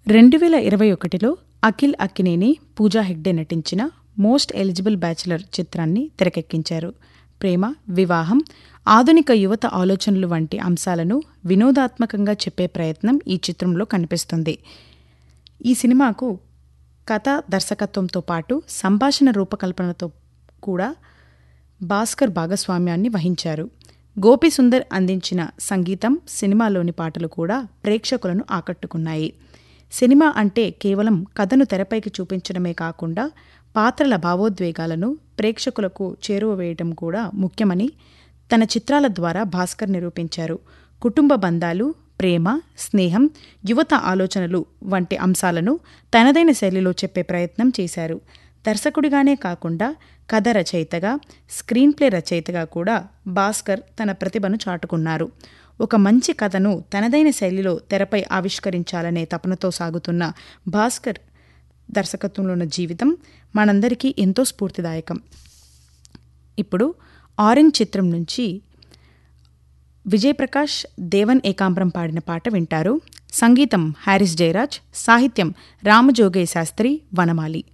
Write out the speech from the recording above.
రెండు వేల ఇరవై ఒకటిలో అఖిల్ అక్కినేని పూజా హెగ్డే నటించిన మోస్ట్ ఎలిజిబుల్ బ్యాచిలర్ చిత్రాన్ని తెరకెక్కించారు ప్రేమ వివాహం ఆధునిక యువత ఆలోచనలు వంటి అంశాలను వినోదాత్మకంగా చెప్పే ప్రయత్నం ఈ చిత్రంలో కనిపిస్తుంది ఈ సినిమాకు కథ దర్శకత్వంతో పాటు సంభాషణ రూపకల్పనతో కూడా భాస్కర్ భాగస్వామ్యాన్ని వహించారు గోపి సుందర్ అందించిన సంగీతం సినిమాలోని పాటలు కూడా ప్రేక్షకులను ఆకట్టుకున్నాయి సినిమా అంటే కేవలం కథను తెరపైకి చూపించడమే కాకుండా పాత్రల భావోద్వేగాలను ప్రేక్షకులకు చేరువవేయడం కూడా ముఖ్యమని తన చిత్రాల ద్వారా భాస్కర్ నిరూపించారు కుటుంబ బంధాలు ప్రేమ స్నేహం యువత ఆలోచనలు వంటి అంశాలను తనదైన శైలిలో చెప్పే ప్రయత్నం చేశారు దర్శకుడిగానే కాకుండా కథ రచయితగా స్క్రీన్ ప్లే రచయితగా కూడా భాస్కర్ తన ప్రతిభను చాటుకున్నారు ఒక మంచి కథను తనదైన శైలిలో తెరపై ఆవిష్కరించాలనే తపనతో సాగుతున్న భాస్కర్ దర్శకత్వంలో ఉన్న జీవితం మనందరికీ ఎంతో స్ఫూర్తిదాయకం ఇప్పుడు ఆరెంజ్ చిత్రం నుంచి విజయప్రకాష్ దేవన్ ఏకాంబరం పాడిన పాట వింటారు సంగీతం హారిస్ జయరాజ్ సాహిత్యం రామజోగయ్య శాస్త్రి వనమాలి